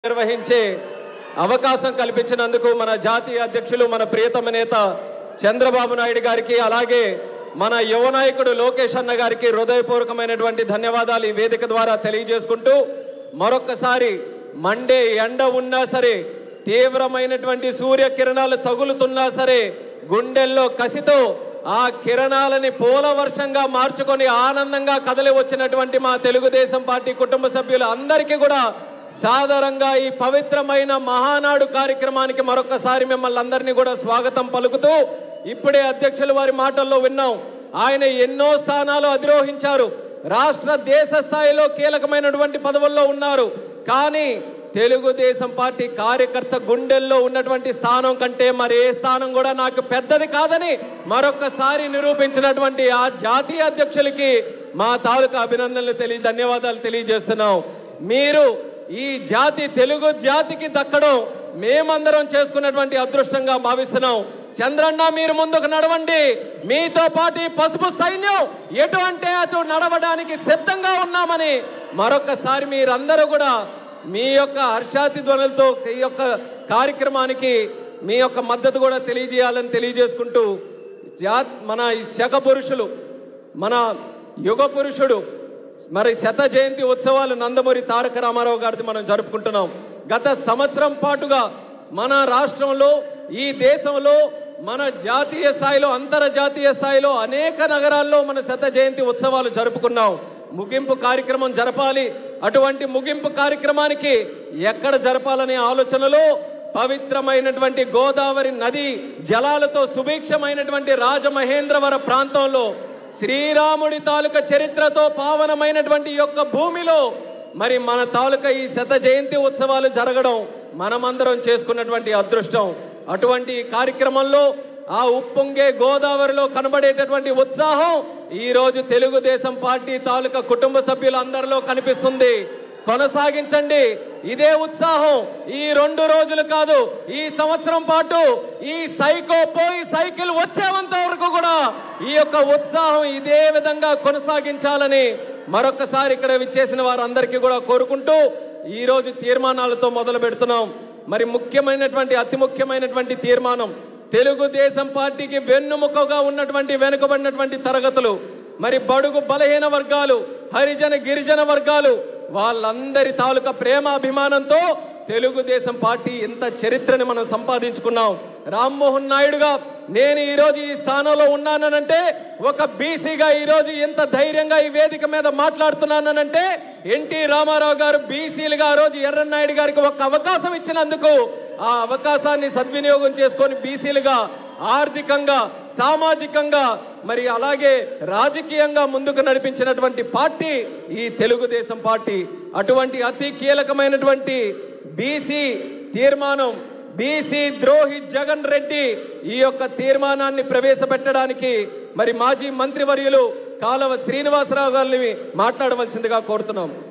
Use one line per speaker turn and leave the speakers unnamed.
నిర్వహించే అవకాశం కల్పించినందుకు మన జాతీయ అధ్యక్షులు మన ప్రియతమ నేత చంద్రబాబు నాయుడు గారికి అలాగే మన యువ నాయకుడు లోకేష్ అన్న గారికి హృదయపూర్వకమైనటువంటి ధన్యవాదాలు ఈ వేదిక ద్వారా తెలియజేసుకుంటూ మరొక్కసారి మండే ఎండ ఉన్నా సరే తీవ్రమైనటువంటి సూర్య కిరణాలు తగులుతున్నా సరే గుండెల్లో కసితో ఆ కిరణాలని పూల వర్షంగా మార్చుకొని ఆనందంగా కదలి వచ్చినటువంటి మా తెలుగుదేశం పార్టీ కుటుంబ సభ్యులు అందరికీ కూడా సాధారణంగా ఈ పవిత్రమైన మహానాడు కార్యక్రమానికి మరొకసారి మిమ్మల్ని అందరినీ కూడా స్వాగతం పలుకుతూ ఇప్పుడే అధ్యక్షుల వారి మాటల్లో విన్నాం ఆయన ఎన్నో స్థానాలు అధిరోహించారు రాష్ట్ర దేశ స్థాయిలో కీలకమైనటువంటి పదవుల్లో ఉన్నారు కానీ తెలుగుదేశం పార్టీ కార్యకర్త గుండెల్లో ఉన్నటువంటి స్థానం కంటే మరి ఏ స్థానం కూడా నాకు పెద్దది కాదని మరొకసారి నిరూపించినటువంటి ఆ జాతీయ అధ్యక్షులకి మా తాలూకా అభినందనలు తెలియ ధన్యవాదాలు తెలియజేస్తున్నాం మీరు ఈ జాతి తెలుగు జాతికి దక్కడం మేమందరం చేసుకున్నటువంటి అదృష్టంగా భావిస్తున్నాం చంద్రన్న మీరు ముందుకు నడవండి మీతో పాటు ఈ పసుపు సైన్యం ఎటు అంటే అటు నడవడానికి సిద్ధంగా ఉన్నామని మరొకసారి మీరందరూ కూడా మీ యొక్క హర్షాతి ధ్వనులతో ఈ యొక్క కార్యక్రమానికి మీ యొక్క మద్దతు కూడా తెలియజేయాలని తెలియజేసుకుంటూ జా మన ఈ శక పురుషులు మన యుగ పురుషుడు మరి శత జయంతి ఉత్సవాలు నందమూరి తారక రామారావు గారిది మనం జరుపుకుంటున్నాం గత సంవత్సరం పాటుగా మన రాష్ట్రంలో ఈ దేశంలో మన జాతీయ స్థాయిలో అంతర్జాతీయ స్థాయిలో అనేక నగరాల్లో మన శత జయంతి ఉత్సవాలు జరుపుకున్నాం ముగింపు కార్యక్రమం జరపాలి అటువంటి ముగింపు కార్యక్రమానికి ఎక్కడ జరపాలనే ఆలోచనలో పవిత్రమైనటువంటి గోదావరి నది జలాలతో సుభిక్షమైనటువంటి రాజమహేంద్రవర ప్రాంతంలో శ్రీరాముడి తాలూక చరిత్రతో పావనమైనటువంటి ఈ యొక్క భూమిలో మరి మన తాలూకా ఈ శత జయంతి ఉత్సవాలు జరగడం మనమందరం చేసుకున్నటువంటి అదృష్టం అటువంటి ఈ కార్యక్రమంలో ఆ ఉప్పొంగే గోదావరిలో కనబడేటటువంటి ఉత్సాహం ఈ రోజు తెలుగుదేశం పార్టీ తాలూకా కుటుంబ సభ్యులందరిలో కనిపిస్తుంది కొనసాగించండి ఇదే ఉత్సాహం ఈ రెండు రోజులు కాదు ఈ సంవత్సరం పాటు ఈ సైకో పోయి సైకిల్ వచ్చేంత వరకు కూడా ఈ యొక్క ఉత్సాహం ఇదే విధంగా కొనసాగించాలని మరొకసారి ఇక్కడ విచ్చేసిన వారందరికీ కూడా కోరుకుంటూ ఈ రోజు తీర్మానాలతో మొదలు పెడుతున్నాం మరి ముఖ్యమైనటువంటి అతి ముఖ్యమైనటువంటి తీర్మానం తెలుగుదేశం పార్టీకి వెన్నుముకగా ఉన్నటువంటి వెనుకబడినటువంటి తరగతులు మరి బడుగు బలహీన వర్గాలు హరిజన గిరిజన వర్గాలు వాళ్ళందరి తాలూకా ప్రేమ అభిమానంతో తెలుగుదేశం పార్టీ ఇంత చరిత్రని మనం సంపాదించుకున్నాం రామ్మోహన్ నాయుడుగా నేను ఈరోజు ఈ స్థానంలో ఉన్నాననంటే ఒక బీసీగా ఈరోజు ఇంత ధైర్యంగా ఈ వేదిక మీద మాట్లాడుతున్నాననంటే ఎన్టీ రామారావు గారు బీసీలుగా ఆ రోజు ఎర్రన్నాయుడు గారికి ఒక అవకాశం ఇచ్చినందుకు ఆ అవకాశాన్ని సద్వినియోగం చేసుకొని బీసీలుగా ఆర్థికంగా సామాజికంగా మరి అలాగే రాజకీయంగా ముందుకు నడిపించినటువంటి పార్టీ ఈ తెలుగుదేశం పార్టీ అటువంటి అతి కీలకమైనటువంటి బీసీ తీర్మానం బీసీ ద్రోహి జగన్ రెడ్డి ఈ యొక్క తీర్మానాన్ని ప్రవేశపెట్టడానికి మరి మాజీ మంత్రివర్యులు కాలవ శ్రీనివాసరావు గారిని మాట్లాడవలసిందిగా కోరుతున్నాం